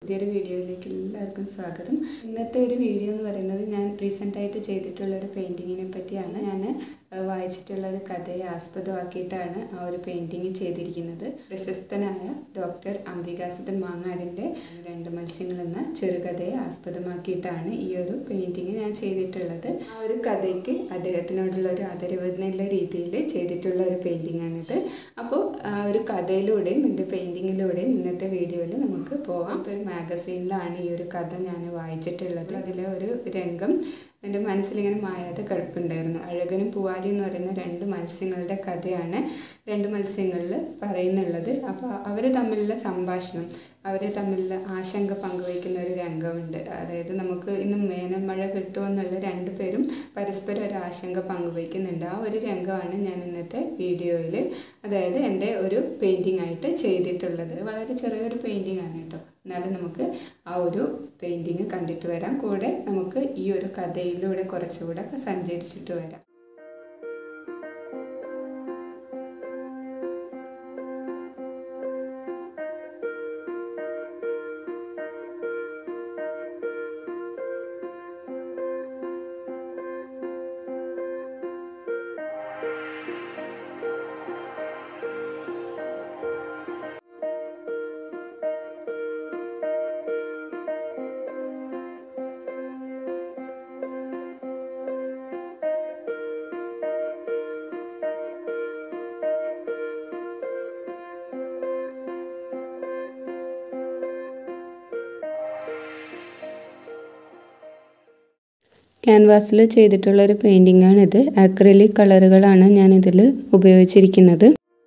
പുതിയൊരു വീഡിയോയിലേക്ക് എല്ലാവർക്കും സ്വാഗതം ഇന്നത്തെ ഒരു വീഡിയോ എന്ന് പറയുന്നത് ഞാൻ റീസെൻ്റ് ആയിട്ട് ചെയ്തിട്ടുള്ള ഒരു പെയിൻറ്റിങ്ങിനെ പറ്റിയാണ് ഞാൻ ഏഹ്, വായിച്ചിട്ടുള്ള ഒരു കഥയെ ആസ്പദമാക്കിയിട്ടാണ് ആ ഒരു പെയിൻറ്റിങ് ചെയ്തിരിക്കുന്നത് പ്രശസ്തനായ ഡോക്ടർ അംബികാസുധൻ മാങ്ങാടിൻ്റെ രണ്ട് മത്സ്യങ്ങൾ എന്ന ചെറുകഥയെ ആസ്പദമാക്കിയിട്ടാണ് ഈ ഒരു പെയിൻറ്റിങ് ഞാൻ ചെയ്തിട്ടുള്ളത് ആ ഒരു കഥയ്ക്ക് അദ്ദേഹത്തിനോടുള്ള ഒരു ആദരവ് എന്നുള്ള രീതിയിൽ ചെയ്തിട്ടുള്ള ഒരു പെയിൻറ്റിംഗ് ആണിത് അപ്പോൾ ആ ഒരു കഥയിലൂടെയും എൻ്റെ പെയിൻറ്റിങ്ങിലൂടെയും ഇന്നത്തെ വീഡിയോയിൽ നമുക്ക് പോവാം ഇപ്പോൾ ഒരു മാഗസീനിലാണ് ഈ ഒരു കഥ ഞാൻ വായിച്ചിട്ടുള്ളത് അതിലെ ഒരു രംഗം എൻ്റെ മനസ്സിലിങ്ങനെ മായാതെ കിടപ്പുണ്ടായിരുന്നു അഴകനും പൂവാലി എന്ന് പറയുന്ന രണ്ട് മത്സ്യങ്ങളുടെ കഥയാണ് രണ്ട് മത്സ്യങ്ങളിൽ പറയുന്നുള്ളത് അപ്പോൾ അവർ തമ്മിലുള്ള സംഭാഷണം അവർ തമ്മിലുള്ള ആശങ്ക പങ്കുവയ്ക്കുന്ന ഒരു രംഗമുണ്ട് അതായത് നമുക്ക് ഇന്ന് വേനൽ മഴ കിട്ടുമോ എന്നുള്ള രണ്ടു പേരും പരസ്പരം ഒരു ആശങ്ക പങ്കുവയ്ക്കുന്നുണ്ട് ആ ഒരു രംഗമാണ് ഞാൻ ഇന്നത്തെ വീഡിയോയിൽ അതായത് എൻ്റെ ഒരു പെയിൻറ്റിംഗ് ആയിട്ട് ചെയ്തിട്ടുള്ളത് വളരെ ചെറിയൊരു പെയിൻറ്റിംഗ് ആണ് കേട്ടോ എന്നാലും നമുക്ക് ആ ഒരു പെയിൻറ്റിങ് കണ്ടിട്ട് വരാം കൂടെ നമുക്ക് ഈ ഒരു കഥയിലൂടെ കുറച്ചുകൂടെ ഒക്കെ സഞ്ചരിച്ചിട്ട് വരാം ക്യാൻവാസിൽ ചെയ്തിട്ടുള്ള ഒരു പെയിൻറ്റിംഗ് ആണിത് അക്രലിക് കളറുകളാണ് ഞാൻ ഇതിൽ ഉപയോഗിച്ചിരിക്കുന്നത്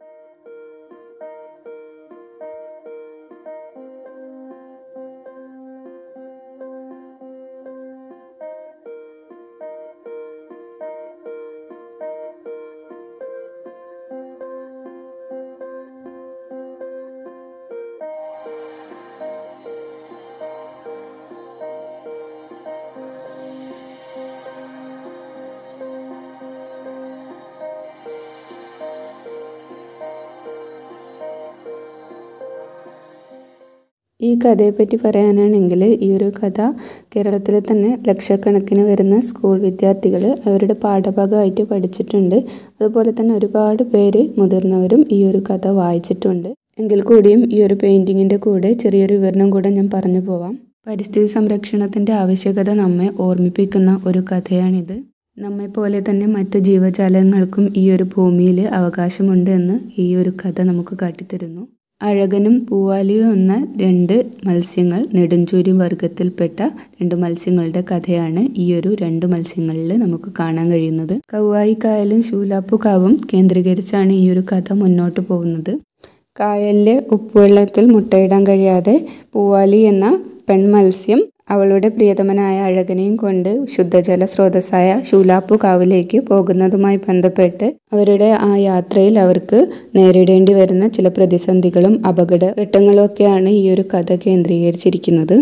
ഈ കഥയെപ്പറ്റി പറയാനാണെങ്കിൽ ഈ ഒരു കഥ കേരളത്തിലെ തന്നെ ലക്ഷക്കണക്കിന് വരുന്ന സ്കൂൾ വിദ്യാർത്ഥികൾ അവരുടെ പാഠഭാഗമായിട്ട് പഠിച്ചിട്ടുണ്ട് അതുപോലെ തന്നെ ഒരുപാട് പേര് മുതിർന്നവരും ഈ ഒരു കഥ വായിച്ചിട്ടുണ്ട് എങ്കിൽ കൂടിയും ഈ ഒരു പെയിൻറ്റിങ്ങിൻ്റെ കൂടെ ചെറിയൊരു വിവരണം കൂടെ ഞാൻ പറഞ്ഞു പോവാം പരിസ്ഥിതി സംരക്ഷണത്തിൻ്റെ ആവശ്യകത നമ്മെ ഓർമ്മിപ്പിക്കുന്ന ഒരു കഥയാണിത് നമ്മെപ്പോലെ തന്നെ മറ്റു ജീവജാലങ്ങൾക്കും ഈ ഒരു ഭൂമിയിൽ അവകാശമുണ്ട് എന്ന് ഈ ഒരു കഥ നമുക്ക് കാട്ടിത്തരുന്നു അഴകനും പൂവാലിയും എന്ന രണ്ട് മത്സ്യങ്ങൾ നെടുഞ്ചൂരി വർഗത്തിൽപ്പെട്ട രണ്ട് മത്സ്യങ്ങളുടെ കഥയാണ് ഈ ഒരു രണ്ട് മത്സ്യങ്ങളിൽ നമുക്ക് കാണാൻ കഴിയുന്നത് കൗവായി കായലും ശൂലാപ്പു കാവും കേന്ദ്രീകരിച്ചാണ് ഈ ഒരു കഥ മുന്നോട്ട് പോകുന്നത് കായലിലെ ഉപ്പുവെള്ളത്തിൽ മുട്ടയിടാൻ കഴിയാതെ പൂവാലി എന്ന പെൺമത്സ്യം അവളുടെ പ്രിയതമനായ അഴകനെയും കൊണ്ട് ശുദ്ധജല സ്രോതസ്സായ ശൂലാപ്പു കാവിലേക്ക് പോകുന്നതുമായി ബന്ധപ്പെട്ട് അവരുടെ ആ യാത്രയിൽ അവർക്ക് നേരിടേണ്ടി വരുന്ന ചില പ്രതിസന്ധികളും അപകടഘട്ടങ്ങളും ഒക്കെയാണ് ഈ ഒരു കഥ കേന്ദ്രീകരിച്ചിരിക്കുന്നത്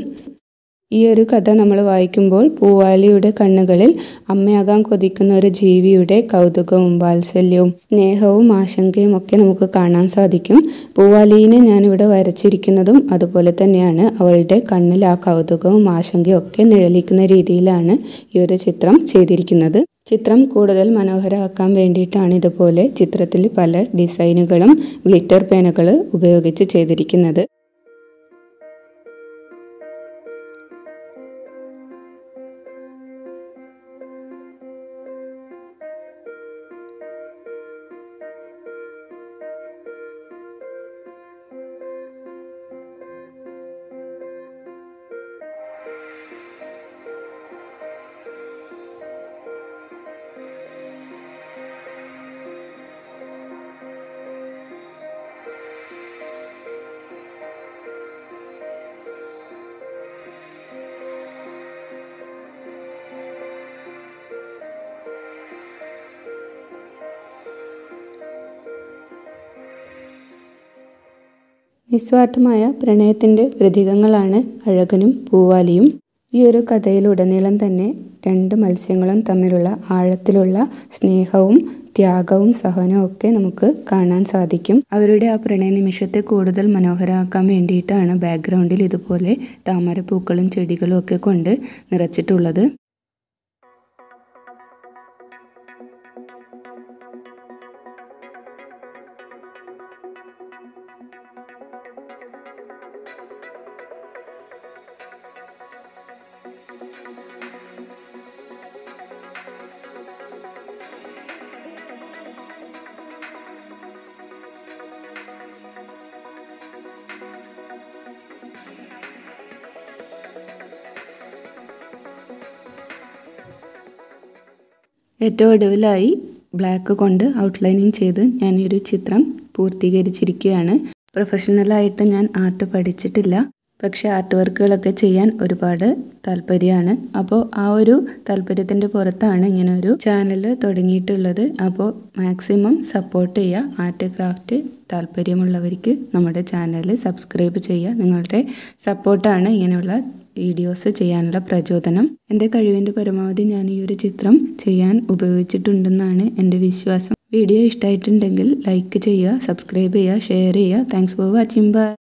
ഈ ഒരു കഥ നമ്മൾ വായിക്കുമ്പോൾ പൂവാലിയുടെ കണ്ണുകളിൽ അമ്മയാകാൻ കൊതിക്കുന്ന ഒരു ജീവിയുടെ കൗതുകവും വാത്സല്യവും സ്നേഹവും ആശങ്കയും ഒക്കെ നമുക്ക് കാണാൻ സാധിക്കും പൂവാലിനെ ഞാനിവിടെ വരച്ചിരിക്കുന്നതും അതുപോലെ തന്നെയാണ് അവളുടെ കണ്ണിൽ ആ കൗതുകവും ആശങ്കയും ഒക്കെ നിഴലിക്കുന്ന രീതിയിലാണ് ഈ ഒരു ചിത്രം ചെയ്തിരിക്കുന്നത് ചിത്രം കൂടുതൽ മനോഹരമാക്കാൻ വേണ്ടിയിട്ടാണ് ഇതുപോലെ ചിത്രത്തിൽ പല ഡിസൈനുകളും ഗ്ലിറ്റർ പേനകൾ ഉപയോഗിച്ച് ചെയ്തിരിക്കുന്നത് നിസ്വാർത്ഥമായ പ്രണയത്തിൻ്റെ പ്രതീകങ്ങളാണ് അഴകനും പൂവാലിയും ഈ ഒരു കഥയിലുടനീളം തന്നെ രണ്ട് മത്സ്യങ്ങളും തമ്മിലുള്ള ആഴത്തിലുള്ള സ്നേഹവും ത്യാഗവും സഹനവും ഒക്കെ നമുക്ക് കാണാൻ സാധിക്കും അവരുടെ ആ പ്രണയ നിമിഷത്തെ കൂടുതൽ മനോഹരമാക്കാൻ വേണ്ടിയിട്ടാണ് ബാക്ക്ഗ്രൗണ്ടിൽ ഇതുപോലെ താമരപ്പൂക്കളും ചെടികളും ഒക്കെ കൊണ്ട് നിറച്ചിട്ടുള്ളത് ഏറ്റവും ഒടുവിലായി ബ്ലാക്ക് കൊണ്ട് ഔട്ട്ലൈനിങ് ചെയ്ത് ഞാൻ ഈ ഒരു ചിത്രം പൂർത്തീകരിച്ചിരിക്കുകയാണ് പ്രൊഫഷണലായിട്ട് ഞാൻ ആർട്ട് പഠിച്ചിട്ടില്ല പക്ഷെ ആർട്ട് വർക്കുകളൊക്കെ ചെയ്യാൻ ഒരുപാട് താല്പര്യമാണ് അപ്പോൾ ആ ഒരു താല്പര്യത്തിൻ്റെ പുറത്താണ് ഇങ്ങനെ ഒരു ചാനൽ തുടങ്ങിയിട്ടുള്ളത് അപ്പോൾ മാക്സിമം സപ്പോർട്ട് ചെയ്യുക ആർട്ട് ക്രാഫ്റ്റ് താല്പര്യമുള്ളവർക്ക് നമ്മുടെ ചാനൽ സബ്സ്ക്രൈബ് ചെയ്യുക നിങ്ങളുടെ സപ്പോർട്ടാണ് ഇങ്ങനെയുള്ള വീഡിയോസ് ചെയ്യാനുള്ള പ്രചോദനം എൻ്റെ കഴിവിൻ്റെ പരമാവധി ഞാൻ ഈ ഒരു ചിത്രം ചെയ്യാൻ ഉപയോഗിച്ചിട്ടുണ്ടെന്നാണ് എൻ്റെ വിശ്വാസം വീഡിയോ ഇഷ്ടമായിട്ടുണ്ടെങ്കിൽ ലൈക്ക് ചെയ്യുക സബ്സ്ക്രൈബ് ചെയ്യുക ഷെയർ ചെയ്യുക താങ്ക്സ് ഫോർ വാച്ചിങ് ബൈ